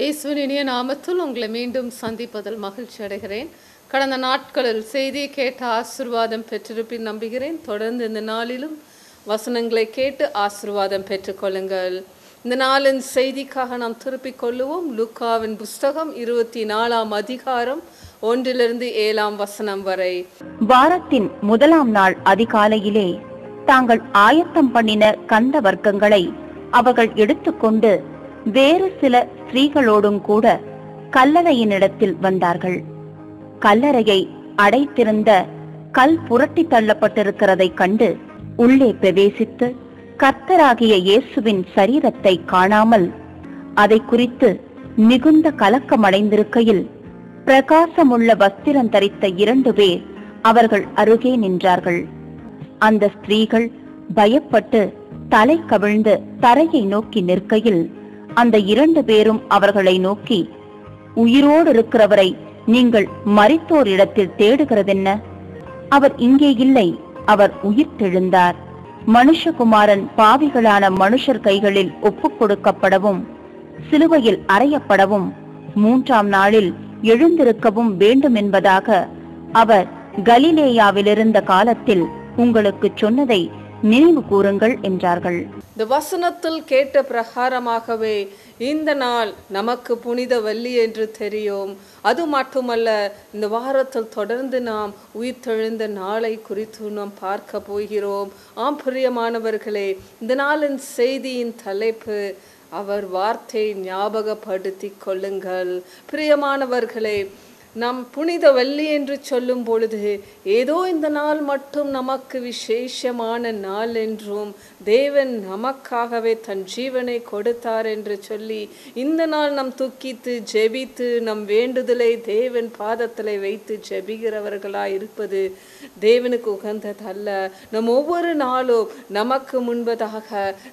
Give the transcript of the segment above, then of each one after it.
இயேசுவின் இனிய நாமத்தில் உங்களை மீண்டும் சந்திப்பதில் மகிழ்ச்சி அடைகிறேன் கடந்த நாட்களில் செய்தியை கேட்ட ஆசிர்வாதம் பெற்றிருப்பின் நம்புகிறேன் தொடர்ந்து இந்த நாளிலும் வசனங்களை கேட்டு ஆசிர்வாதம் பெற்றுக்கொள்ளுங்கள் இந்த நாளின் செய்திக்காக நாம் திருப்பிக் கொள்ளுவோம் லூக்காவின் புஸ்தகம் இருபத்தி நாலாம் அதிகாரம் ஒன்றிலிருந்து ஏழாம் வசனம் வரை வாரத்தின் முதலாம் நாள் அதிகாலையிலே தாங்கள் ஆயத்தம் பண்ணின கந்த வர்க்கங்களை அவர்கள் எடுத்துக்கொண்டு வேறு சில ஸ்திரீகளோடும் கூட கல்லறையினிடத்தில் வந்தார்கள் கல்லறையை அடைத்திருந்த கல் புரட்டி தள்ளப்பட்டிருக்கிறதைக் கண்டு உள்ளே பிரவேசித்து கர்த்தராகிய இயேசுவின் சரீரத்தை காணாமல் அதை குறித்து மிகுந்த கலக்கமடைந்திருக்கையில் பிரகாசமுள்ள வஸ்திரம் தரித்த இரண்டு பேர் அவர்கள் அருகே நின்றார்கள் அந்த ஸ்திரீகள் பயப்பட்டு தலை கவிழ்ந்து தரையை நோக்கி நிற்கையில் அந்த இரண்டு பேரும் அவர்களை நோக்கி உயிரோடு இருக்கிறவரை நீங்கள் மரித்தோர் இடத்தில் தேடுகிறதென்ன அவர் இங்கே இல்லை அவர் உயிர்த்தெழுந்தார் மனுஷகுமாரன் பாவிகளான மனுஷர் கைகளில் ஒப்புக் கொடுக்கப்படவும் சிலுவையில் அறையப்படவும் மூன்றாம் நாளில் எழுந்திருக்கவும் வேண்டும் என்பதாக அவர் கலிலேயாவிலிருந்த காலத்தில் உங்களுக்கு சொன்னதை நினைவு கூறுங்கள் என்றார்கள் இந்த வசனத்தில் கேட்ட பிரகாரமாகவே இந்த நாள் நமக்கு புனித வெள்ளி என்று தெரியும் அது மட்டுமல்ல இந்த வாரத்தில் தொடர்ந்து நாம் உயிர்த்தெழுந்த நாளை குறித்து நாம் பார்க்க போகிறோம் ஆம் பிரியமானவர்களே இந்த நாளின் செய்தியின் தலைப்பு அவர் வார்த்தை ஞாபகப்படுத்திக் கொள்ளுங்கள் பிரியமானவர்களே நம் புனித வெள்ளி என்று சொல்லும் பொழுது ஏதோ இந்த நாள் மட்டும் நமக்கு விசேஷமான நாள் என்றும் தேவன் நமக்காகவே தன் ஜீவனை கொடுத்தார் என்று சொல்லி இந்த நாள் நம் துக்கித்து ஜெபித்து நம் வேண்டுதலை தேவன் பாதத்தில் வைத்து ஜெபிக்கிறவர்களாய் இருப்பது தேவனுக்கு உகந்ததல்ல நம் ஒவ்வொரு நாளும் நமக்கு முன்பதாக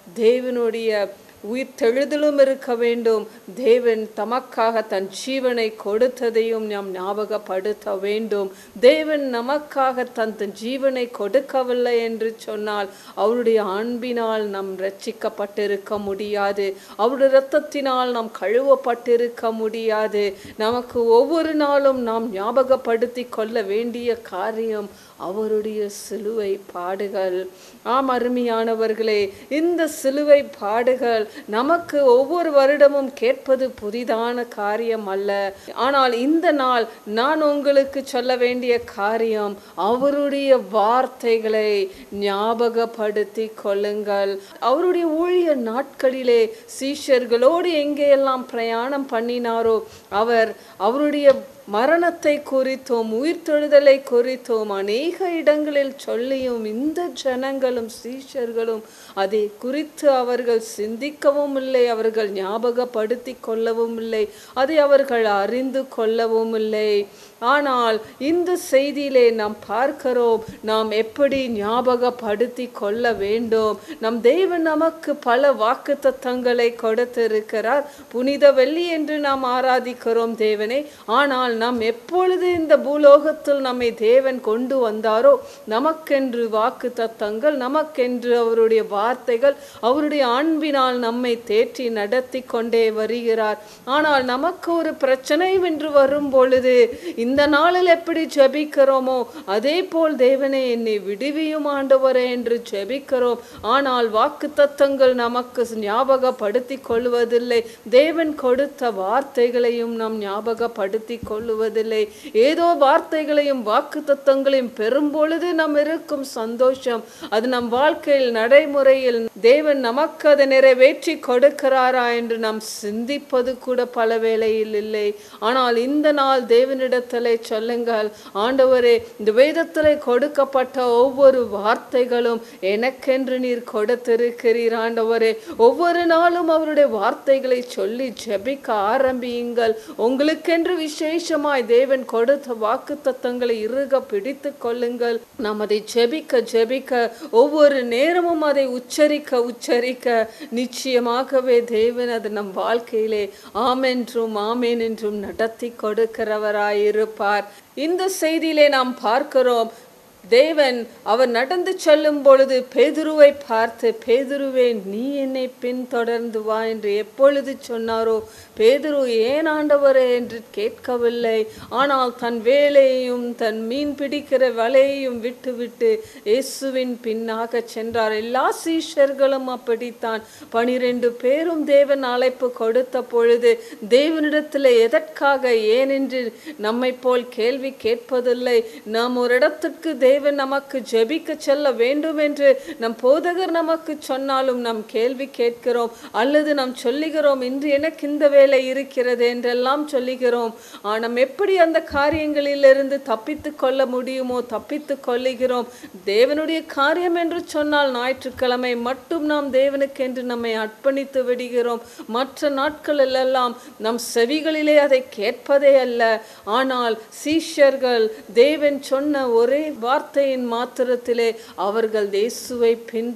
தேவனுடைய உயிர்த்தெழுதலும் இருக்க வேண்டும் தேவன் தமக்காக தன் ஜீவனை கொடுத்ததையும் நாம் ஞாபகப்படுத்த வேண்டும் தேவன் நமக்காக தன் தன் ஜீவனை கொடுக்கவில்லை என்று சொன்னால் அவருடைய அன்பினால் நாம் ரட்சிக்கப்பட்டிருக்க முடியாது அவருடைய இரத்தத்தினால் நாம் கழுவப்பட்டிருக்க முடியாது நமக்கு ஒவ்வொரு நாளும் நாம் ஞாபகப்படுத்தி கொள்ள வேண்டிய காரியம் அவருடைய சிலுவை பாடுகள் ஆம் அருமையானவர்களே இந்த சிலுவை பாடுகள் நமக்கு ஒவ்வொரு வருடமும் கேட்பது புதிதான காரியம் அல்ல ஆனால் இந்த நாள் நான் உங்களுக்கு சொல்ல வேண்டிய காரியம் அவருடைய வார்த்தைகளை ஞாபகப்படுத்தி கொள்ளுங்கள் அவருடைய ஊழிய நாட்களிலே சீஷர்களோடு எங்கேயெல்லாம் பிரயாணம் பண்ணினாரோ அவர் அவருடைய மரணத்தை குறித்தும் உயிர்த்தெழுதலை குறித்தும் அநேக இடங்களில் சொல்லியும் இந்த ஜனங்களும் சீஷர்களும் அதை குறித்து அவர்கள் சிந்திக்கவும் இல்லை அவர்கள் ஞாபகப்படுத்தி கொள்ளவும் இல்லை அதை அவர்கள் அறிந்து கொள்ளவும் இல்லை ஆனால் இந்த செய்தியிலே நாம் பார்க்கிறோம் நாம் எப்படி ஞாபகப்படுத்தி கொள்ள வேண்டும் நம் தேவன் நமக்கு பல வாக்கு தத்தங்களை கொடுத்திருக்கிறார் புனித வெள்ளி என்று நாம் ஆராதிக்கிறோம் தேவனை ஆனால் நாம் எப்பொழுது இந்த பூலோகத்தில் நம்மை தேவன் கொண்டு வந்தாரோ நமக்கென்று வாக்கு தத்தங்கள் நமக்கென்று அவருடைய வார்த்தைகள் அவருடைய அன்பினால் நம்மை தேற்றி நடத்தி கொண்டே வருகிறார் ஆனால் நமக்கு ஒரு பிரச்சனை என்று வரும் பொழுது இந்த நாளில் எப்படி ஜெபிக்கிறோமோ அதே போல் தேவனே என்னை விடுவியும் ஆண்டவரே என்று ஜெபிக்கிறோம் ஆனால் வாக்கு தத்தங்கள் நமக்கு ஞாபகப்படுத்தி கொள்வதில்லை தேவன் கொடுத்த வார்த்தைகளையும் நாம் ஞாபகப்படுத்தி கொள்ளுவதில்லை ஏதோ வார்த்தைகளையும் வாக்கு தத்தங்களையும் பெறும் பொழுது நம் இருக்கும் சந்தோஷம் அது நம் வாழ்க்கையில் நடைமுறையில் தேவன் நமக்கு அதை நிறைவேற்றி கொடுக்கிறாரா என்று நாம் சிந்திப்பது கூட பல வேளையில் இல்லை ஆனால் இந்த நாள் தேவனிடத்திலே சொல்லுங்கள் ஆண்டவரே இந்த வேதத்திலே கொடுக்கப்பட்ட ஒவ்வொரு வார்த்தைகளும் எனக்கென்று நீர் கொடுத்திருக்கிறீர் ஆண்டவரே ஒவ்வொரு நாளும் அவருடைய வார்த்தைகளை சொல்லி ஜெபிக்க ஆரம்பியுங்கள் உங்களுக்கென்று விசேஷமாய் தேவன் கொடுத்த வாக்கு தத்தங்களை இறுக பிடித்து கொள்ளுங்கள் நாம் அதை ஜெபிக்க ஜெபிக்க ஒவ்வொரு நேரமும் அதை உச்சரிக்க உச்சரிக்க நிச்சயமாகவே தேவன் அது நம் வாழ்க்கையிலே ஆமென்றும் ஆமேன் என்றும் நடத்தி கொடுக்கிறவராயிருப்பார் இந்த செய்தியிலே நாம் பார்க்கிறோம் தேவன் அவர் நடந்து செல்லும் பொழுது பேதுருவை பார்த்து பேதுருவே நீ என்னை பின்தொடர்ந்து வா என்று எப்பொழுது சொன்னாரோ பேதுரு ஏன் ஆண்டவரே என்று கேட்கவில்லை ஆனால் தன் வேலையையும் தன் மீன் பிடிக்கிற வலையையும் விட்டுவிட்டு இயேசுவின் பின்னாக சென்றார் எல்லா சீஷர்களும் அப்படித்தான் பனிரெண்டு பேரும் தேவன் அழைப்பு கொடுத்த பொழுது தேவனிடத்தில் எதற்காக ஏனென்று நம்மை போல் கேள்வி கேட்பதில்லை நாம் ஒரு இடத்துக்கு தேவன் நமக்கு ஜெபிக்க செல்ல வேண்டும் என்று நம் போதகர் நமக்கு சொன்னாலும் நாம் கேள்வி கேட்கிறோம் அல்லது நாம் சொல்லுகிறோம் இன்று எனக்கு இந்த வேலை இருக்கிறது என்றெல்லாம் சொல்லுகிறோம் நாம் எப்படி அந்த காரியங்களிலிருந்து தப்பித்து கொள்ள முடியுமோ தப்பித்து கொள்ளுகிறோம் தேவனுடைய காரியம் என்று சொன்னால் ஞாயிற்றுக்கிழமை மட்டும் நாம் தேவனுக்கென்று நம்மை அர்ப்பணித்து விடுகிறோம் மற்ற நாட்களில் எல்லாம் நம் செவிகளிலே அதை கேட்பதே அல்ல ஆனால் சீஷர்கள் தேவன் சொன்ன ஒரே வார்த்தையின் மாத்திரத்திலே அவர்கள் இயேசுவை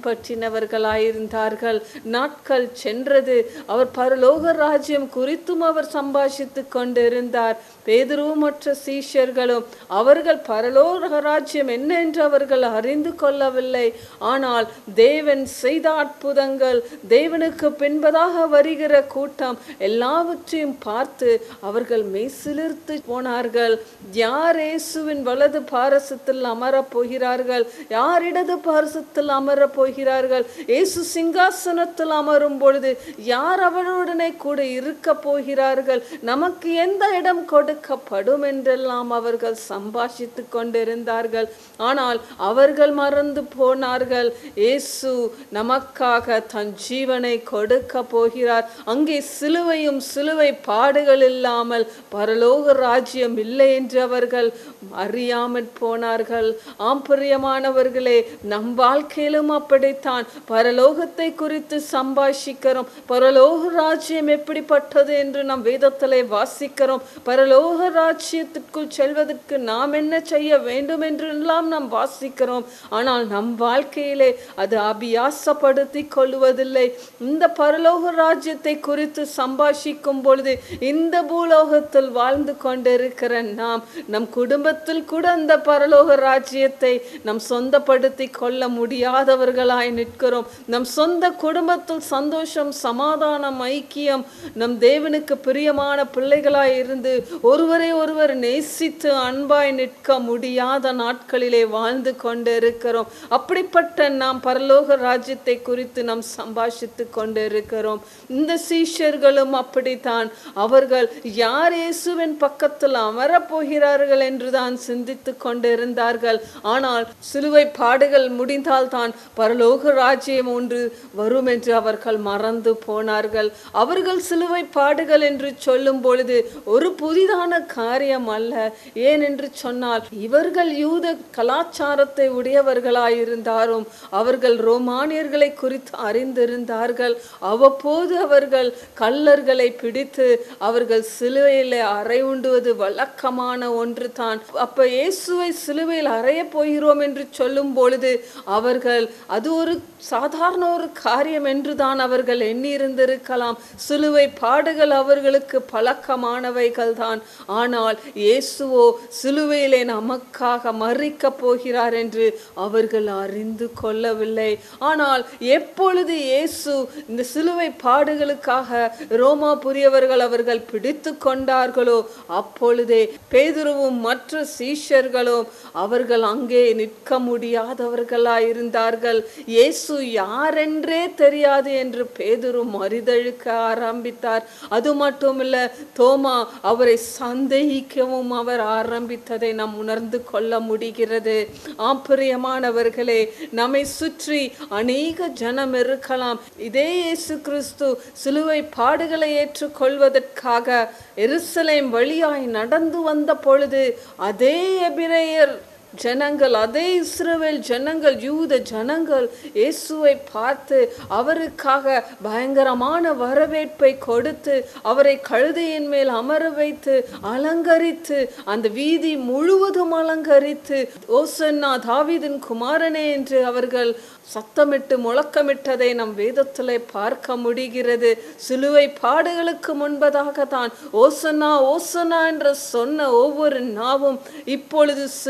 பின்பற்றினவர்களாயிருந்தார்கள் நாட்கள் சென்றது அவர் பரலோக ராஜ்யம் குறித்தும் அவர் சம்பாஷித்து கொண்டிருந்தார் பேதுருவும் மற்ற சீஷர்களும் அவர்கள் பரலோக ராஜ்யம் என்ன என்று அவர்கள் அறிந்து கொள்ளவில்லை ஆனால் தேவன் செய்த அற்புதங்கள் தேவனுக்கு பின்பதாக வருகிற கூட்டம் எல்லாவற்றையும் பார்த்து அவர்கள் மெய்சிலிர்த்து போனார்கள் யார் இயேசுவின் வலது பாரசத்தில் அமரப் போகிறார்கள் யார் இடது பாரசத்தில் அமரப் போகிறார்கள் இயேசு சிங்காசனத்தில் அமரும் பொழுது யார் அவருடனே கூட இருக்க போகிறார்கள் நமக்கு எந்த இடம் கொடுக்கப்படும் என்றெல்லாம் அவர்கள் சம்பாஷித்து கொண்டிருந்தார்கள் ஆனால் அவர்கள் மறந்து போனார்கள் இயேசு நமக்காக தன் ஜீவனை கொடுக்க போகிறார் அங்கே சிலுவையும் சிலுவை பாடுகள் இல்லாமல் பரலோக ராஜ்யம் இல்லை என்று அவர்கள் அறியாமற் போனார்கள் ஆம் பிரியமானவர்களே நம் வாழ்க்கையிலும் அப்படித்தான் பரலோகத்தை குறித்து சம்பாஷிக்கிறோம் பரலோக ராஜ்யம் எப்படிப்பட்டது என்று நாம் வேதத்திலே வாசிக்கிறோம் பரலோக ராஜ்யத்திற்குள் செல்வதற்கு நாம் என்ன செய்ய வேண்டும் என்றெல்லாம் நாம் வாசிக்கிறோம் ஆனால் நம் வாழ்க்கையிலே அது அபியாசப்படுத்தி கொள்வதில்லை இந்த பரலோக ராஜ்யத்தை குறித்து சம்பாஷிக்கும் பொழுது இந்த பூலோகத்தில் வாழ்ந்து கொண்டிருக்கிற நாம் நம் குடும்பத்தில் கூட அந்த பரலோக ராஜ்யத்தை நம் சொந்தப்படுத்தி கொள்ள முடியாதவர்களாய் நிற்கிறோம் நம் சொந்த குடும்பத்தில் சந்தோஷம் சமாதானம் ஐக்கியம் நம் தேவனுக்கு பிரியமான பிள்ளைகளாய் இருந்து ஒருவரை ஒருவர் நேசித்து அன்பாய் நிற்க முடியாத நாட்களிலே வாழ்ந்து கொண்டு இருக்கிறோம் அப்படிப்பட்ட நாம் பரலோக ராஜ்யத்தை குறித்து நாம் சம்பாஷித்து கொண்டு இருக்கிறோம் இந்த சீஷர்களும் அப்படித்தான் அவர்கள் யார் இயேசுவின் பக்கத்தில் அமரப் போகிறார்கள் என்றுதான் சிந்தித்து கொண்டிருந்தார்கள் ஆனால் சிலுவை பாடுகள் முடிந்தால் தான் பரலோக ராஜ்யம் ஒன்று வரும் என்று அவர்கள் மறந்து போனார்கள் அவர்கள் சிலுவை பாடுகள் என்று சொல்லும் பொழுது ஒரு புதிதான காரியம் அல்ல ஏன் என்று சொன்னால் இவர்கள் யூத கலாச்சாரத்தை உடையவர்களாயிருந்தாரும் அவர்கள் ரோமானியர்களை குறித்து அறிந்திருந்தார்கள் அவ்வப்போது அவர்கள் கல்லர்களை பிடித்து அவர்கள் சிலுவையில் அறை உண்டுவது வழக்கமான ஒன்று தான் அப்ப இயேசுவை சிலுவையில் அறைய போகிறோம் என்று சொல்லும் பொழுது அவர்கள் அது ஒரு சாதாரண ஒரு காரியம் என்று தான் அவர்கள் எண்ணியிருந்திருக்கலாம் சிலுவை பாடுகள் அவர்களுக்கு பழக்கமானவைகள் தான் ஆனால் இயேசுவோ சிலுவையிலே நமக்காக மறிக்க போகிறார் என்று அவர்கள் அறிந்து கொள்ளவில்லை ஆனால் எப்பொழுது இயேசு இந்த சிலுவை பாடுகளுக்காக ரோமாபுரியவர்கள் அவர்கள் பிடித்து கொண்டார்களோ அப்பொழுதே பேதுருவும் மற்ற சீஷர்களும் அவர்கள் அங்கே நிற்க முடியாதவர்களாய் இருந்தார்கள் இயேசு யாரென்றே தெரியாது என்று பேதுரு மறிதழுக்க ஆரம்பித்தார் அது மட்டுமில்ல தோமா அவரை சந்தேகிக்கவும் அவர் ஆரம்பித்ததை நாம் உணர்ந்து கொள்ள முடிகிறது ஆப்பிரியமானவர்களே நம்மை சுற்றி அநேக ஜனம் இருக்கலாம் இதே இயேசு கிறிஸ்து சிலுவை பாடுகளை ஏற்றுக்கொள்வதற்காக எருசலேம் வழியாய் நடந்து வந்த பொழுது அதே எபிரேயர் ஜனங்கள் அதே இஸ்ரவேல் ஜனங்கள் யூத ஜனங்கள் இயேசுவை பார்த்து அவருக்காக பயங்கரமான வரவேற்பை கொடுத்து அவரை கழுதையின் மேல் அமர வைத்து அலங்கரித்து அந்த வீதி முழுவதும் அலங்கரித்து ஓசன்னா தாவீதின் குமாரனே என்று அவர்கள் சத்தமிட்டு முழக்கமிட்டதை நம் வேதத்திலே பார்க்க முடிகிறது சிலுவை பாடுகளுக்கு முன்பதாக தான் ஓசனா ஓசனா என்று சொன்ன ஒவ்வொரு நாவும் இப்பொழுது சிலுவை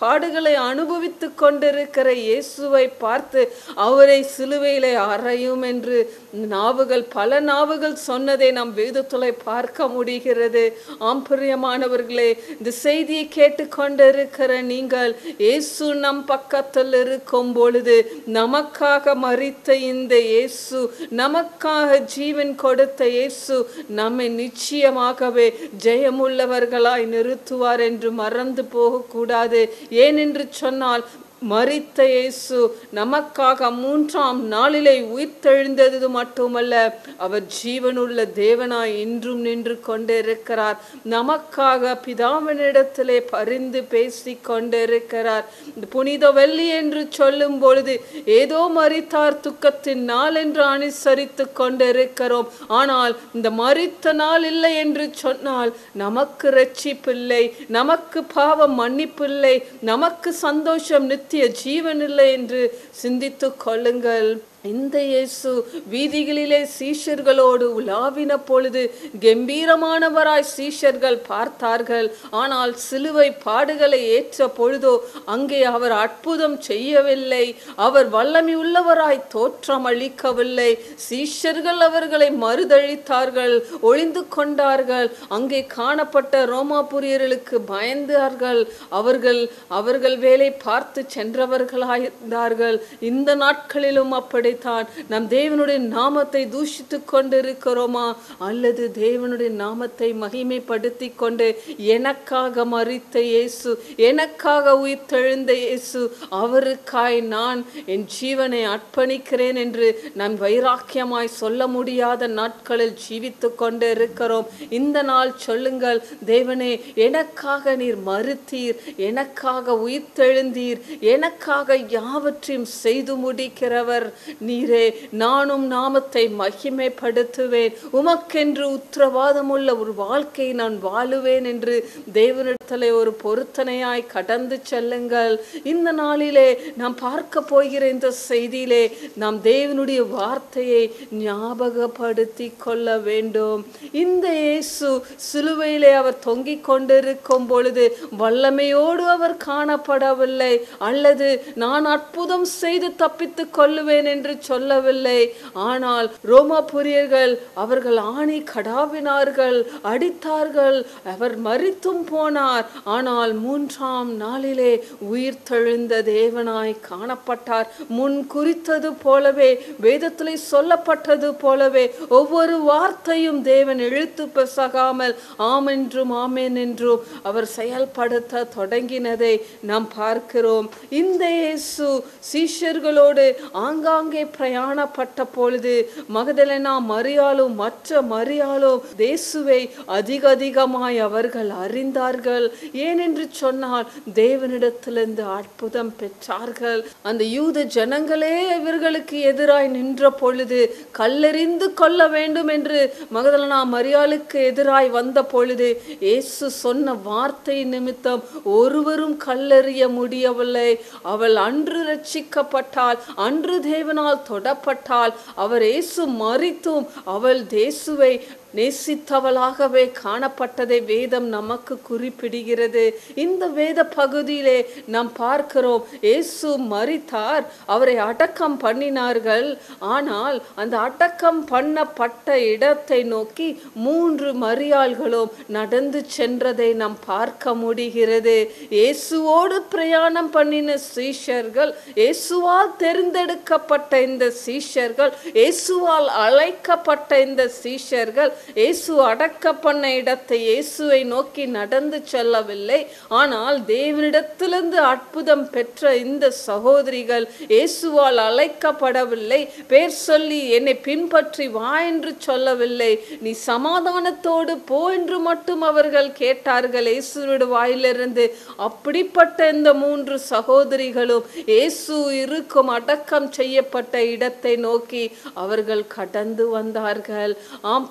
பாடுகளை அனுபவித்துக் கொண்டிருக்கிற இயேசுவை பார்த்து அவரை சிலுவையிலே அறையும் என்று நாவுகள் பல நாவுகள் சொன்னதை நாம் வேதத்துல பார்க்க முடிகிறது ஆம் பிரியமானவர்களே இந்த செய்தியை கேட்டுக்கொண்டிருக்கிற நீங்கள் இயேசு நம் பக்கத்தில் இருக்கும் பொழுது நமக்காக மறித்த இந்த இயேசு நமக்காக ஜீவன் கொடுத்த இயேசு நம்மை நிச்சயமாகவே ஜெயமுள்ளவர்களாய் நிறுத்துவார் என்று மறந்து போகக்கூடாது ஏனென்று சொன்னால் மரித்த இயேசு நமக்காக மூன்றாம் நாளிலே உயிர்த்தெழுந்தது மட்டுமல்ல அவர் ஜீவனுள்ள தேவனாய் இன்றும் நின்று கொண்டிருக்கிறார் நமக்காக பிதாவினிடத்திலே பரிந்து பேசி கொண்டிருக்கிறார் இந்த புனித வெள்ளி என்று சொல்லும் பொழுது ஏதோ மரித்தார் துக்கத்தின் நாள் என்று அனுசரித்து கொண்டிருக்கிறோம் ஆனால் இந்த மரித்த நாள் இல்லை என்று சொன்னால் நமக்கு ரட்சிப்பில்லை நமக்கு பாவம் மன்னிப்பில்லை நமக்கு சந்தோஷம் நித்திய ஜீவன் இல்லை என்று சிந்தித்துக் கொள்ளுங்கள் இந்த இயேசு வீதிகளிலே சீஷர்களோடு உலாவின பொழுது கம்பீரமானவராய் சீஷர்கள் பார்த்தார்கள் ஆனால் சிலுவை பாடுகளை ஏற்ற பொழுதோ அங்கே அவர் அற்புதம் செய்யவில்லை அவர் வல்லமை உள்ளவராய் தோற்றம் அளிக்கவில்லை சீஷர்கள் அவர்களை மறுதழித்தார்கள் ஒளிந்து கொண்டார்கள் அங்கே காணப்பட்ட ரோமாபுரியர்களுக்கு பயந்தார்கள் அவர்கள் அவர்கள் வேலை பார்த்து சென்றவர்களாயிருந்தார்கள் இந்த நாட்களிலும் அப்படித்தான் நம் தேவனுடைய நாமத்தை தூஷித்து கொண்டிருக்கிறோமா அல்லது தேவனுடைய நாமத்தை மகிமைப்படுத்தி கொண்டு எனக்காக மறித்த இயேசு எனக்காக உயிர்த்தெழுந்த இயேசு அவருக்காய் நான் என் ஜீவனை அர்ப்பணிக்கிறேன் என்று நாம் வைராக்கியமாய் சொல்ல முடியாத நாட்களில் ஜீவித்து கொண்டு இருக்கிறோம் இந்த நாள் சொல்லுங்கள் தேவனே எனக்காக நீர் மறுத்தீர் எனக்காக உயிர்த்தெழுந்தீர் எனக்காக யாவற்றையும் செய்து முடிக்கிறவர் நீரே நானும் நாமத்தை மகிமைப்படுத்துவேன் உமக்கென்று உத்தரவாதமுள்ள ஒரு வாழ்க்கை நான் வாழுவேன் என்று தேவனிடத்திலே ஒரு பொருத்தனையாய் கடந்து செல்லுங்கள் இந்த நாளிலே நாம் பார்க்க போகிற இந்த செய்தியிலே நாம் தேவனுடைய வார்த்தையை ஞாபகப்படுத்தி கொள்ள வேண்டும் இந்த இயேசு சிலுவையிலே அவர் தொங்கிக் கொண்டிருக்கும் பொழுது வல்லமையோடு அவர் காணப்படவில்லை அல்லது நான் அற்புதம் செய்து தப்பித்துக் கொள்ளுவேன் என்று சொல்லவில்லை ஆனால் ரோமாபுரியர்கள் அவர்கள் ஆணி கடாவினார்கள் அடித்தார்கள் அவர் மரித்தும் போனார் ஆனால் மூன்றாம் நாளிலே உயிர் தெழுந்த தேவனாய் காணப்பட்டார் முன் குறித்தது போலவே வேதத்திலே சொல்லப்பட்டது போலவே ஒவ்வொரு வார்த்தையும் தேவன் இழுத்து பெசகாமல் ஆம் என்றும் ஆமேன் என்றும் அவர் செயல்படுத்த தொடங்கினதை நாம் பார்க்கிறோம் இந்த இயேசு சீஷர்களோடு ஆங்காங்கே பிரயாணப்பட்ட பொழுது மகதலேனா மரியாலும் மற்ற மரியாலும் தேசுவை அதிக அதிகமாய் அவர்கள் அறிந்தார்கள் ஏனென்று சொன்னால் தேவனிடத்திலிருந்து அற்புதம் பெற்றார்கள் அந்த யூத ஜனங்களே இவர்களுக்கு எதிராய் நின்ற பொழுது கல்லெறிந்து கொள்ள வேண்டும் என்று மகதலனா மரியாளுக்கு எதிராய் வந்த பொழுது இயேசு சொன்ன வார்த்தை நிமித்தம் ஒருவரும் கல்லெறிய முடியவில்லை அவள் அன்று ரட்சிக்கப்பட்டால் அன்று தேவனால் தொடப்பட்டால் அவர் இயேசு மறித்தும் அவள் தேசுவை நேசித்தவளாகவே காணப்பட்டதை வேதம் நமக்கு குறிப்பிடுகிறது இந்த வேத பகுதியிலே நாம் பார்க்கிறோம் இயேசு மரித்தார் அவரை அடக்கம் பண்ணினார்கள் ஆனால் அந்த அடக்கம் பண்ணப்பட்ட இடத்தை நோக்கி மூன்று மரியாள்களும் நடந்து சென்றதை நாம் பார்க்க முடிகிறது இயேசுவோடு பிரயாணம் பண்ணின சீஷர்கள் இயேசுவால் தேர்ந்தெடுக்கப்பட்ட இந்த சீஷர்கள் இயேசுவால் அழைக்கப்பட்ட இந்த சீஷர்கள் இயேசு அடக்க பண்ண இடத்தை இயேசுவை நோக்கி நடந்து செல்லவில்லை ஆனால் தேவனிடத்திலிருந்து அற்புதம் பெற்ற இந்த சகோதரிகள் இயேசுவால் அழைக்கப்படவில்லை பேர் சொல்லி என்னை பின்பற்றி வா என்று சொல்லவில்லை நீ சமாதானத்தோடு போ என்று மட்டும் அவர்கள் கேட்டார்கள் இயேசுவோட வாயிலிருந்து அப்படிப்பட்ட இந்த மூன்று சகோதரிகளும் இயேசு இருக்கும் அடக்கம் செய்யப்பட்ட இடத்தை நோக்கி அவர்கள் கடந்து வந்தார்கள் ஆம் பிரியமான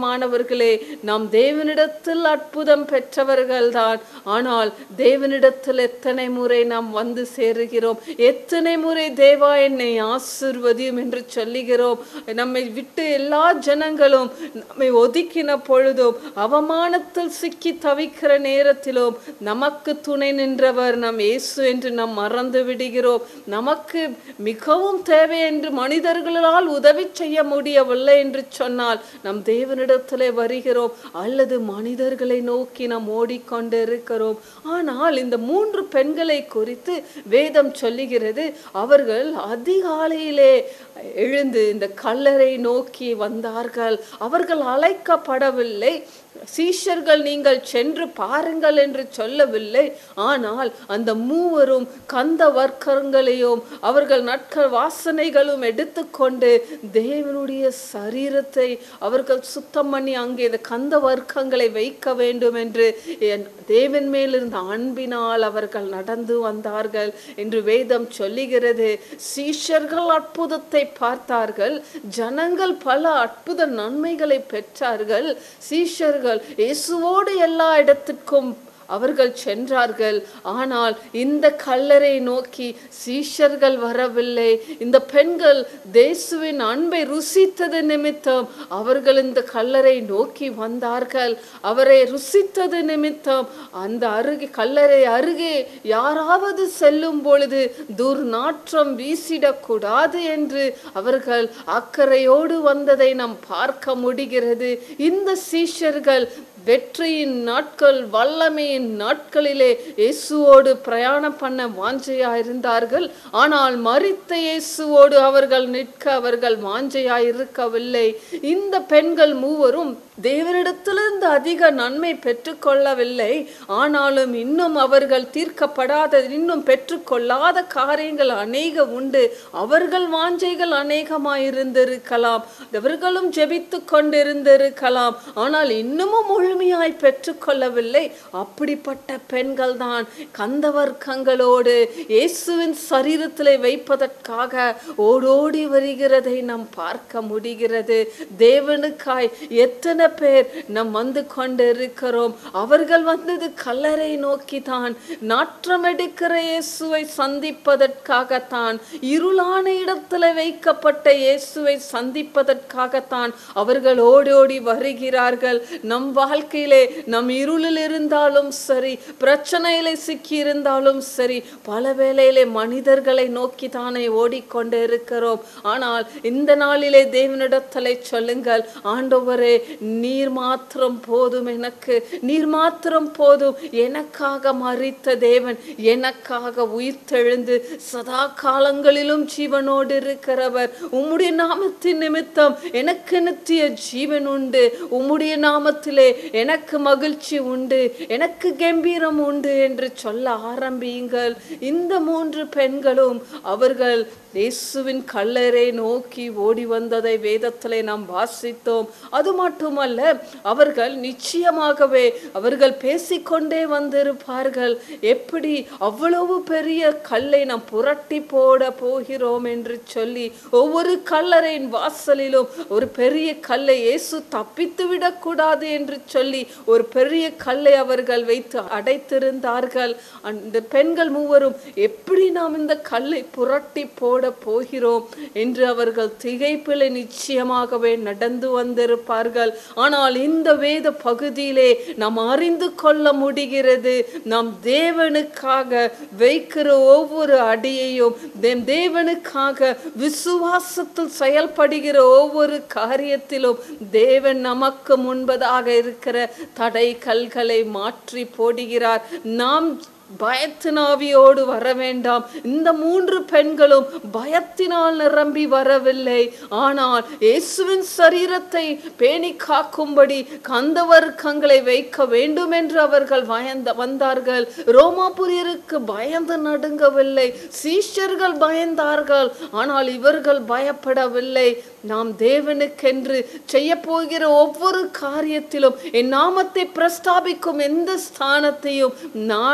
பிரியமானவர்களே நாம் தேவனிடத்தில் அற்புதம் பெற்றவர்கள்தான் ஆனால் தேவனிடத்தில் எத்தனை முறை நாம் வந்து சேருகிறோம் எத்தனை முறை தேவா என்னை ஆசிர்வதியும் என்று சொல்லுகிறோம் நம்மை விட்டு எல்லா ஜனங்களும் நம்மை ஒதுக்கின பொழுதும் அவமானத்தில் சிக்கி தவிக்கிற நேரத்திலும் நமக்கு துணை நின்றவர் நம் இயேசு என்று நாம் மறந்து விடுகிறோம் நமக்கு மிகவும் தேவை என்று மனிதர்களால் உதவி செய்ய முடியவில்லை என்று சொன்னால் நம் தேவனிடத்திலே வருகிறோம் அல்லது மனிதர்களை நோக்கி நாம் ஓடிக்கொண்டு இருக்கிறோம் ஆனால் இந்த மூன்று பெண்களை குறித்து வேதம் சொல்லுகிறது அவர்கள் அதிகாலையிலே எழுந்து இந்த கல்லறை நோக்கி வந்தார்கள் அவர்கள் அழைக்கப்படவில்லை சீஷர்கள் நீங்கள் சென்று பாருங்கள் என்று சொல்லவில்லை ஆனால் அந்த மூவரும் கந்த வர்க்கங்களையும் அவர்கள் நட்க வாசனைகளும் எடுத்துக்கொண்டு தேவனுடைய சரீரத்தை அவர்கள் சுத்தம் பண்ணி அங்கே இந்த கந்த வர்க்கங்களை வைக்க வேண்டும் என்று என் தேவன் மேலிருந்த அன்பினால் அவர்கள் நடந்து வந்தார்கள் என்று வேதம் சொல்லுகிறது சீஷர்கள் அற்புதத்தை பார்த்தார்கள் ஜனங்கள் பல அற்புத நன்மைகளை பெற்றார்கள் சீஷர்கள் இயேசுவோடு எல்லா இடத்திற்கும் அவர்கள் சென்றார்கள் ஆனால் இந்த கல்லறை நோக்கி சீஷர்கள் வரவில்லை இந்த பெண்கள் தேசுவின் அன்பை ருசித்தது நிமித்தம் அவர்கள் இந்த கல்லறை நோக்கி வந்தார்கள் அவரை ருசித்தது நிமித்தம் அந்த அருகே கல்லறை அருகே யாராவது செல்லும் பொழுது துர்நாற்றம் வீசிடக்கூடாது என்று அவர்கள் அக்கறையோடு வந்ததை நாம் பார்க்க முடிகிறது இந்த சீஷர்கள் வெற்றியின் நாட்கள் வல்லமையின் நாட்களிலே இயேசுவோடு பிரயாணம் பண்ண வாஞ்சையா இருந்தார்கள் ஆனால் மரித்த இயேசுவோடு அவர்கள் நிற்க அவர்கள் வாஞ்சையா இருக்கவில்லை இந்த பெண்கள் மூவரும் தேவனிடத்திலிருந்து அதிக நன்மை பெற்றுக்கொள்ளவில்லை ஆனாலும் இன்னும் அவர்கள் தீர்க்கப்படாத இன்னும் பெற்றுக்கொள்ளாத காரியங்கள் அநேக உண்டு அவர்கள் வாஞ்சைகள் அநேகமாயிருந்திருக்கலாம் அவர்களும் ஜெபித்து கொண்டிருந்திருக்கலாம் ஆனால் இன்னமும் முழுமையாய் பெற்றுக்கொள்ளவில்லை அப்படிப்பட்ட பெண்கள் தான் கந்தவர்க்கங்களோடு இயேசுவின் சரீரத்திலே வைப்பதற்காக ஓடோடி வருகிறதை நாம் பார்க்க முடிகிறது தேவனுக்காய் எத்தனை பேர் நாம் வந்து கொண்டு இருக்கிறோம் அவர்கள் வந்தது கல்லறை நோக்கி தான் நாற்றம் எடுக்கிற இயேசுவை சந்திப்பதற்காகத்தான் இருளான இடத்துல வைக்கப்பட்ட இயேசுவை சந்திப்பதற்காகத்தான் அவர்கள் ஓடி ஓடி வருகிறார்கள் நம் வாழ்க்கையிலே நம் இருளில் இருந்தாலும் சரி பிரச்சனையிலே சிக்கி இருந்தாலும் சரி பல வேளையிலே மனிதர்களை நோக்கி தானே ஓடிக்கொண்டு இருக்கிறோம் ஆனால் இந்த நாளிலே தேவனிடத்தலை சொல்லுங்கள் ஆண்டவரே நீர் மாத்திரம் போதும் எனக்கு நீர் மாத்திரம் போதும் எனக்காக மறித்த தேவன் எனக்காக உயிர்த்தெழுந்து சதா காலங்களிலும் ஜீவனோடு இருக்கிறவர் உம்முடைய நாமத்தின் நிமித்தம் எனக்கு நித்திய ஜீவன் உண்டு உம்முடைய நாமத்திலே எனக்கு மகிழ்ச்சி உண்டு எனக்கு கம்பீரம் உண்டு என்று சொல்ல ஆரம்பியுங்கள் இந்த மூன்று பெண்களும் அவர்கள் இயேசுவின் கல்லறை நோக்கி ஓடி வந்ததை வேதத்திலே நாம் வாசித்தோம் அது மட்டுமல்ல அவர்கள் நிச்சயமாகவே அவர்கள் பேசிக்கொண்டே வந்திருப்பார்கள் எப்படி அவ்வளவு பெரிய கல்லை நாம் புரட்டி போட போகிறோம் என்று சொல்லி ஒவ்வொரு கல்லறையின் வாசலிலும் ஒரு பெரிய கல்லை இயேசு தப்பித்து விடக்கூடாது என்று சொல்லி ஒரு பெரிய கல்லை அவர்கள் வைத்து அடைத்திருந்தார்கள் அந்த பெண்கள் மூவரும் எப்படி நாம் இந்த கல்லை புரட்டி போட போகிறோம் என்று அவர்கள் திகைப்பில் நிச்சயமாகவே நடந்து வந்திருப்பார்கள் ஆனால் இந்த வேத பகுதியிலே நாம் அறிந்து கொள்ள முடிகிறது நாம் தேவனுக்காக வைக்கிற ஒவ்வொரு அடியையும் தேம் தேவனுக்காக விசுவாசத்தில் செயல்படுகிற ஒவ்வொரு காரியத்திலும் தேவன் நமக்கு முன்பதாக இருக்கிற தடை கல்களை மாற்றி போடுகிறார் நாம் பயத்தினாவியோடு வர வேண்டாம் இந்த மூன்று பெண்களும் பயத்தினால் நிரம்பி வரவில்லை ஆனால் இயேசுவின் சரீரத்தை பேணி காக்கும்படி கந்தவர்க்கங்களை வைக்க வேண்டும் என்று அவர்கள் பயந்த வந்தார்கள் ரோமாபுரியருக்கு பயந்து நடுங்கவில்லை சீஷர்கள் பயந்தார்கள் ஆனால் இவர்கள் பயப்படவில்லை நாம் தேவனுக்கென்று செய்ய போகிற ஒவ்வொரு காரியத்திலும் என் நாமத்தை பிரஸ்தாபிக்கும் எந்த ஸ்தானத்தையும் நான் உயர்த்த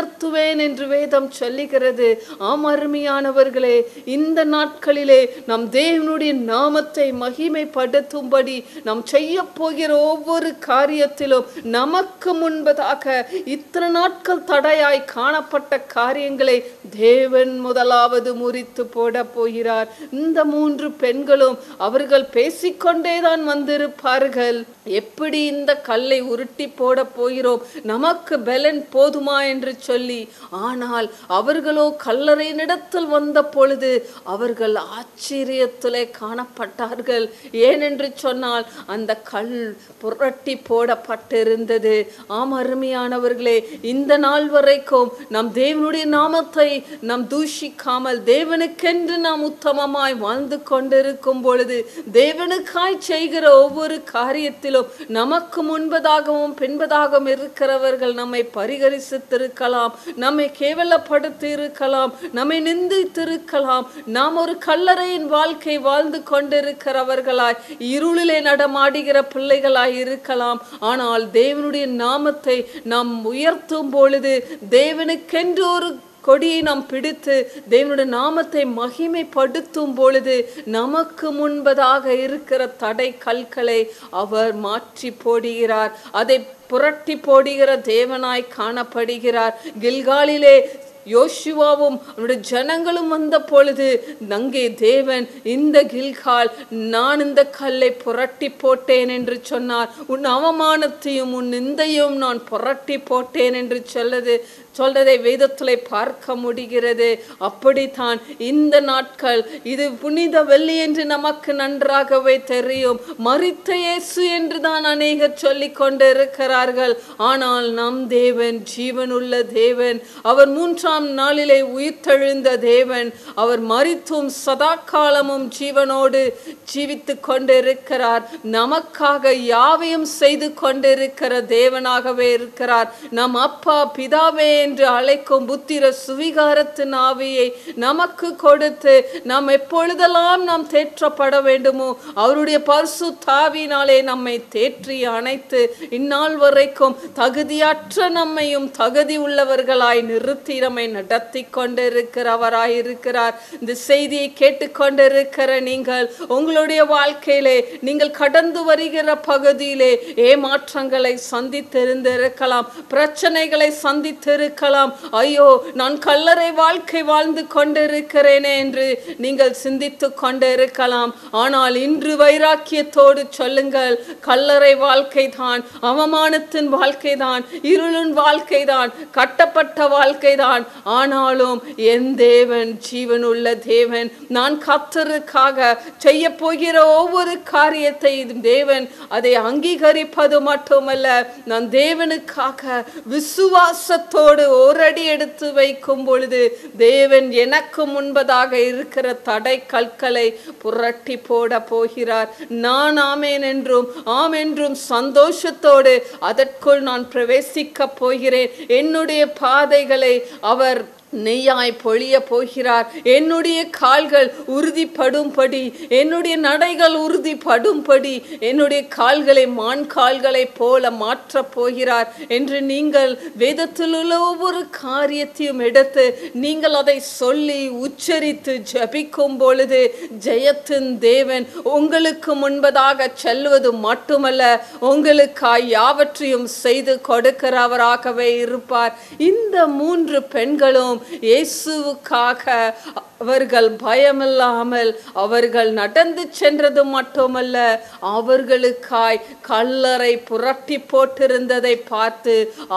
உயர்த்துவேன் என்று வேதம் சொல்லுகிறது ஆம் அருமையானவர்களே இந்த நாட்களிலே நம் தேவனுடைய நாமத்தை மகிமைப்படுத்தும்படி நாம் செய்ய போகிற ஒவ்வொரு காரியத்திலும் நமக்கு முன்பதாக இத்தனை நாட்கள் தடையாய் காணப்பட்ட காரியங்களை தேவன் முதலாவது முறித்து போட போகிறார் இந்த மூன்று பெண்களும் அவர்கள் பேசிக்கொண்டே தான் வந்திருப்பார்கள் எப்படி இந்த கல்லை உருட்டி போட போகிறோம் நமக்கு பெலன் போதுமா என்று சொல்லி ஆனால் அவர்களோ கல்லறையினிடத்தில் வந்த பொழுது அவர்கள் ஆச்சரியத்திலே காணப்பட்டார்கள் ஏனென்று சொன்னால் அந்த கல் புரட்டி போடப்பட்டிருந்தது ஆம் அருமையானவர்களே இந்த நாள் வரைக்கும் நம் தேவனுடைய நாமத்தை நாம் தூஷிக்காமல் தேவனுக்கென்று நாம் உத்தமமாய் வாழ்ந்து கொண்டிருக்கும் பொழுது தேவனுக்காய் செய்கிற ஒவ்வொரு காரியத்திலும் நமக்கு முன்பதாகவும் பின்பதாகவும் இருக்கிறவர்கள் நம்மை பரிகரிசித்திருக்கலாம் நம்மை கேவலப்படுத்தி இருக்கலாம் நம்மை நிந்தித்திருக்கலாம் நாம் ஒரு கல்லறையின் வாழ்க்கை வாழ்ந்து கொண்டிருக்கிறவர்களாய் இருளிலே நடமாடுகிற பிள்ளைகளாய் இருக்கலாம் ஆனால் தேவனுடைய நாமத்தை நாம் உயர்த்தும் பொழுது தேவனுக்கென்று ஒரு கொடியை நாம் பிடித்து தேவனுடைய நாமத்தை மகிமைப்படுத்தும் பொழுது நமக்கு முன்பதாக இருக்கிற தடை கல்களை அவர் மாற்றி போடுகிறார் அதை புரட்டி போடுகிற தேவனாய் காணப்படுகிறார் கில்காலிலே யோசுவாவும் அவனுடைய ஜனங்களும் வந்த பொழுது அங்கே தேவன் இந்த கில்கால் நான் இந்த கல்லை புரட்டி போட்டேன் என்று சொன்னார் உன் அவமானத்தையும் உன் நிந்தையும் நான் புரட்டி போட்டேன் என்று சொல்லது சொல்றதை வேதத்திலே பார்க்க முடிகிறது அப்படித்தான் இந்த நாட்கள் இது புனித வெள்ளி என்று நமக்கு நன்றாகவே தெரியும் மரித்த இயேசு என்று தான் அநேகர் சொல்லிக் கொண்டிருக்கிறார்கள் ஆனால் நம் தேவன் ஜீவனுள்ள தேவன் அவர் மூன்றாம் நாளிலே உயிர்த்தெழுந்த தேவன் அவர் மரித்தும் சதா காலமும் ஜீவனோடு ஜீவித்து கொண்டிருக்கிறார் நமக்காக யாவையும் செய்து கொண்டிருக்கிற தேவனாகவே இருக்கிறார் நம் அப்பா பிதாவே என்று அழைக்கும் புத்திர சுவிகாரத்தின் ஆவியை நமக்கு கொடுத்து நாம் எப்பொழுதெல்லாம் நாம் தேற்றப்பட வேண்டுமோ அவருடைய பரிசு தாவினாலே நம்மை தேற்றி அணைத்து இந்நாள் வரைக்கும் தகுதியற்ற நம்மையும் தகுதி உள்ளவர்களாய் நிறுத்தி நம்மை நடத்தி கொண்டிருக்கிறவராய் இருக்கிறார் இந்த செய்தியை கேட்டுக்கொண்டிருக்கிற நீங்கள் உங்களுடைய வாழ்க்கையிலே நீங்கள் கடந்து வருகிற பகுதியிலே ஏமாற்றங்களை சந்தித்திருந்திருக்கலாம் பிரச்சனைகளை சந்தித்திருக்கலாம் ஐயோ நான் கல்லறை வாழ்க்கை வாழ்ந்து கொண்டிருக்கிறேனே என்று நீங்கள் சிந்தித்து கொண்டிருக்கலாம் ஆனால் இன்று வைராக்கியத்தோடு சொல்லுங்கள் கல்லறை வாழ்க்கை தான் அவமானத்தின் வாழ்க்கை தான் இருளின் வாழ்க்கை தான் கட்டப்பட்ட வாழ்க்கை தான் ஆனாலும் என் தேவன் ஜீவனுள்ள தேவன் நான் கத்தருக்காக செய்ய போகிற ஒவ்வொரு காரியத்தை தேவன் அதை அங்கீகரிப்பது மட்டுமல்ல நான் தேவனுக்காக விசுவாசத்தோடு ஒரு அடி எடுத்து வைக்கும் பொழுது தேவன் எனக்கு முன்பதாக இருக்கிற தடை கற்களை புரட்டி போட போகிறார் நான் ஆமேன் என்றும் ஆம் என்றும் சந்தோஷத்தோடு அதற்குள் நான் பிரவேசிக்க போகிறேன் என்னுடைய பாதைகளை அவர் நெய்யாய் பொழிய போகிறார் என்னுடைய கால்கள் உறுதிப்படும்படி என்னுடைய நடைகள் உறுதிப்படும்படி என்னுடைய கால்களை மான் கால்களை போல மாற்றப் போகிறார் என்று நீங்கள் வேதத்தில் உள்ள ஒவ்வொரு காரியத்தையும் எடுத்து நீங்கள் அதை சொல்லி உச்சரித்து ஜபிக்கும் பொழுது ஜெயத்தின் தேவன் உங்களுக்கு முன்பதாக செல்வது மட்டுமல்ல உங்களுக்காய் யாவற்றையும் செய்து கொடுக்கிறவராகவே இருப்பார் இந்த மூன்று பெண்களும் இயேசுவுக்காக அவர்கள் பயமில்லாமல் அவர்கள் நடந்து சென்றது மட்டுமல்ல அவர்களுக்காய் கல்லறை புரட்டி போட்டிருந்ததை பார்த்து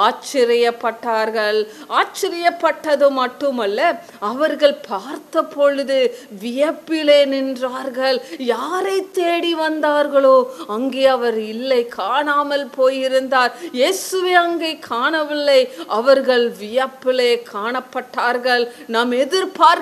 ஆச்சரியப்பட்டார்கள் ஆச்சரியப்பட்டது மட்டுமல்ல அவர்கள் பார்த்த பொழுது வியப்பிலே நின்றார்கள் யாரை தேடி வந்தார்களோ அங்கே அவர் இல்லை காணாமல் போயிருந்தார் இயேசுவை அங்கே காணவில்லை அவர்கள் வியப்பிலே காணப்பட்டார்கள் நாம் எதிர்பார்க்கிற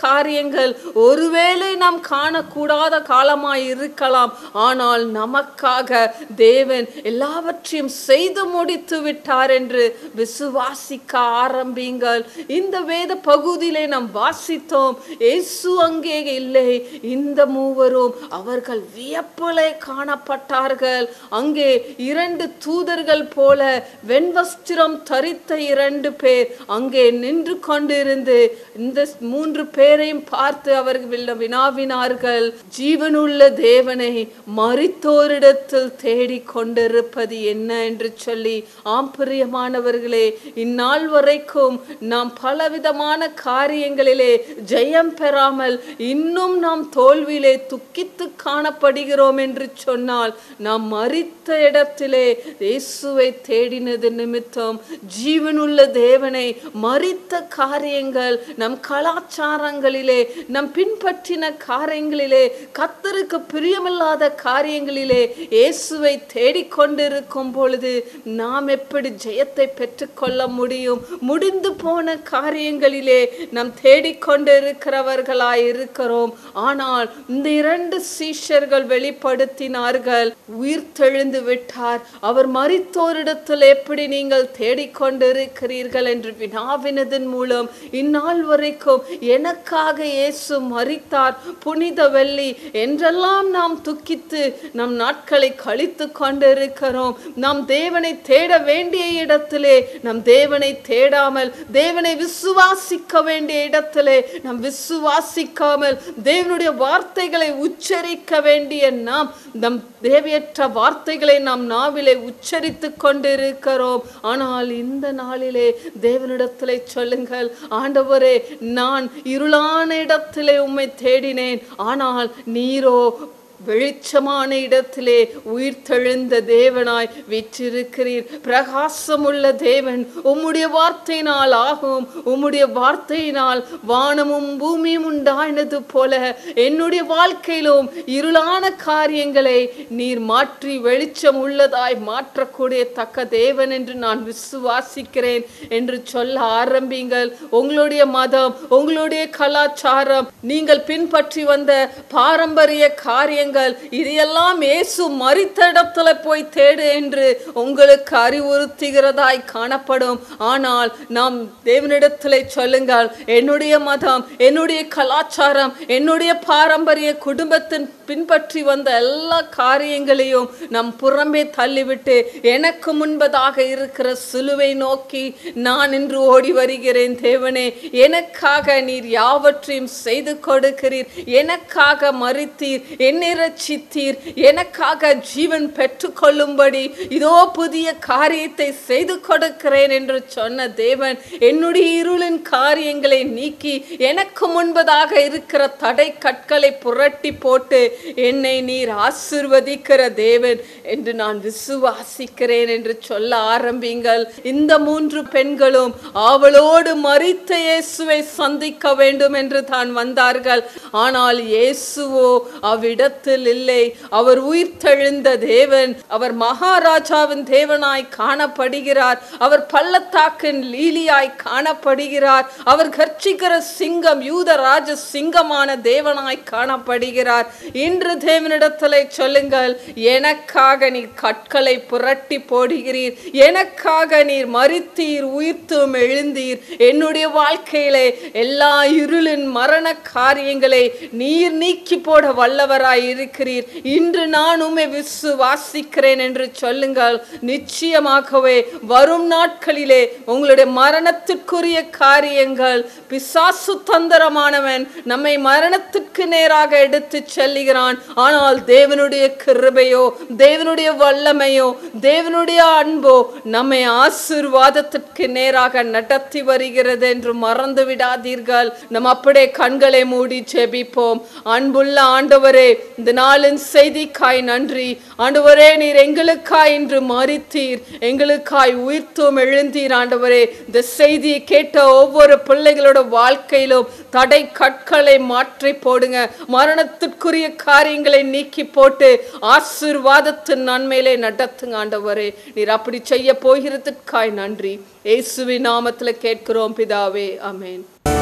காரியங்கள் ஒருவேளை நாம் காணக்கூடாத காலமாய் இருக்கலாம் ஆனால் நமக்காக தேவன் எல்லாவற்றையும் செய்து முடித்து விட்டார் என்று விசுவாசிக்க ஆரம்பிங்கள் இந்த வேத பகுதியிலே நாம் வாசித்தோம் இயேசு அங்கே இல்லை இந்த மூவரும் அவர்கள் வியப்பிலே காணப்பட்டார்கள் அங்கே இரண்டு தூதர்கள் போல வெண்வஸ்திரம் தரித்த இரண்டு பேர் அங்கே நின்று கொண்டிருந்து இந்த மூன்று பேரையும் பார்த்து அவர்கள் வினாவினார்கள் ஜீவனுள்ள தேவனை மரித்தோரிடத்தில் தேடிக் கொண்டிருப்பது என்ன என்று சொல்லி ஆம் பிரியமானவர்களே இந்நாள் வரைக்கும் நாம் பலவிதமான காரியங்களிலே ஜெயம் பெறாமல் இன்னும் நாம் தோல்வியிலே துக்கித்து காணப்படுகிறோம் என்று சொன்னால் நாம் மரித்த இடத்திலே இயேசுவை தேடினது நிமித்தம் ஜீவனுள்ள தேவனை மரித்த காரியங்கள் நம் கலாச்சாரங்களிலே நம் பின்பற்றின காரியங்களிலே கத்தருக்கு பிரியமில்லாத காரியங்களிலே இயேசுவை தேடிக்கொண்டிருக்கும் பொழுது நாம் எப்படி ஜெயத்தை பெற்றுக்கொள்ள முடியும் முடிந்து போன காரியங்களிலே நாம் தேடிக்கொண்டிருக்கிறவர்களாய் இருக்கிறோம் ஆனால் இந்த இரண்டு சீஷர்கள் வெளிப்படுத்தினார்கள் உயிர் தெழுந்து விட்டார் அவர் மரித்தோரிடத்தில் எப்படி நீங்கள் தேடிக்கொண்டிருக்கிறீர்கள் என்று வினாவினதன் மூலம் இந்நாள் வரைக்கும் எனக்காக இயேசு மரித்தார் புனித வெள்ளி என்றெல்லாம் நாம் துக்கித்து நம் நாட்களை கழித்து கொண்டிருக்கிறோம் நாம் தேவனை தேட வேண்டிய இடத்திலே நம் தேவனை தேடாமல் தேவனை விசுவாசிக்க வேண்டிய இடத்திலே நாம் விசுவாசிக்காமல் தேவனுடைய வார்த்தைகளை உச்சரிக்க வேண்டிய நாம் நம் தேவையற்ற வார்த்தைகளை நாம் நாவிலே உச்சரித்து கொண்டிருக்கிறோம் ஆனால் இந்த நாளிலே தேவனிடத்திலே சொல்லுங்கள் ஆண்டவரே நான் இருளான இடத்திலே உம்மை தேடினேன் ஆனால் நீரோ வெளிச்சமான இடத்திலே உயிர் தெழுந்த தேவனாய் விற்றிருக்கிறீர் பிரகாசமுள்ள தேவன் உம்முடைய வார்த்தையினால் ஆகும் உம்முடைய வார்த்தையினால் வானமும் பூமியும் உண்டானது போல என்னுடைய வாழ்க்கையிலும் இருளான காரியங்களை நீர் மாற்றி வெளிச்சம் உள்ளதாய் மாற்றக்கூடிய தக்க தேவன் என்று நான் விசுவாசிக்கிறேன் என்று சொல்ல ஆரம்பிங்கள் உங்களுடைய மதம் உங்களுடைய கலாச்சாரம் நீங்கள் பின்பற்றி வந்த பாரம்பரிய காரியங்கள் இதையெல்லாம் இயேசு மறித்த இடத்துல போய் தேடு என்று உங்களுக்கு அறிவுறுத்துகிறதாய் காணப்படும் ஆனால் நாம் தேவனிடத்திலே சொல்லுங்கள் என்னுடைய மதம் என்னுடைய கலாச்சாரம் என்னுடைய பாரம்பரிய குடும்பத்தின் பின்பற்றி வந்த எல்லா காரியங்களையும் நம் புறம்பே தள்ளிவிட்டு எனக்கு முன்பதாக இருக்கிற சிலுவை நோக்கி நான் இன்று ஓடி வருகிறேன் தேவனே எனக்காக நீர் யாவற்றையும் செய்து கொடுக்கிறீர் எனக்காக மறித்தீர் என்னை ரட்சித்தீர் எனக்காக ஜீவன் பெற்றுக்கொள்ளும்படி இதோ புதிய காரியத்தை செய்து கொடுக்கிறேன் என்று சொன்ன தேவன் என்னுடைய இருளின் காரியங்களை நீக்கி எனக்கு முன்பதாக இருக்கிற தடை கற்களை புரட்டி போட்டு என்னை நீர் ஆசிர்வதிக்கிற தேவன் என்று நான் விசுவாசிக்கிறேன் என்று சொல்ல ஆரம்பிங்கள் இந்த மூன்று பெண்களும் அவளோடு மறித்த இயேசுவை சந்திக்க வேண்டும் என்று தான் வந்தார்கள் ஆனால் இயேசுவோ அவ்விடத்தில் இல்லை அவர் உயிர்த்தெழுந்த தேவன் அவர் மகாராஜாவின் தேவனாய் காணப்படுகிறார் அவர் பள்ளத்தாக்கின் லீலியாய் காணப்படுகிறார் அவர் கர்ச்சிக்கிற சிங்கம் யூத ராஜ சிங்கமான தேவனாய் காணப்படுகிறார் இன்று தேவனிடத்திலே சொல்லுங்கள் எனக்காக நீர் கற்களை புரட்டி போடுகிறீர் எனக்காக நீர் மறித்தீர் உயிர்த்தும் எழுந்தீர் என்னுடைய வாழ்க்கையிலே எல்லா இருளின் மரண காரியங்களை நீர் நீக்கி போட வல்லவராய் இருக்கிறீர் இன்று நான் உம்மை விசுவாசிக்கிறேன் என்று சொல்லுங்கள் நிச்சயமாகவே வரும் நாட்களிலே உங்களுடைய மரணத்திற்குரிய காரியங்கள் பிசாசு தந்திரமானவன் நம்மை மரணத்திற்கு நேராக எடுத்து செல்லுகிறான் ஆனால் தேவனுடைய கிருபையோ தேவனுடைய வல்லமையோ தேவனுடைய அன்போ நம்மை ஆசீர்வாதத்திற்கு நேராக நடத்தி வருகிறது என்று மறந்து விடாதீர்கள் நம் அப்படியே கண்களை மூடி ஜெபிப்போம் அன்புள்ள ஆண்டவரே இந்த நாளின் செய்திக்காய் நன்றி ஆண்டவரே நீர் எங்களுக்காய் இன்று மறித்தீர் எங்களுக்காய் உயிர்த்தும் எழுந்தீர் ஆண்டவரே இந்த செய்தியை கேட்ட ஒவ்வொரு பிள்ளைகளோட வாழ்க்கையிலும் தடை கற்களை மாற்றி போடுங்க மரணத்திற்குரிய காரியங்களை நீக்கி போட்டு ஆசீர்வாதத்தின் நன்மையிலே நடத்துங்க ஆண்டவரே நீர் அப்படி செய்ய போகிறதுக்காய் நன்றி இயேசுவின் நாமத்துல கேட்கிறோம் பிதாவே ஆமென்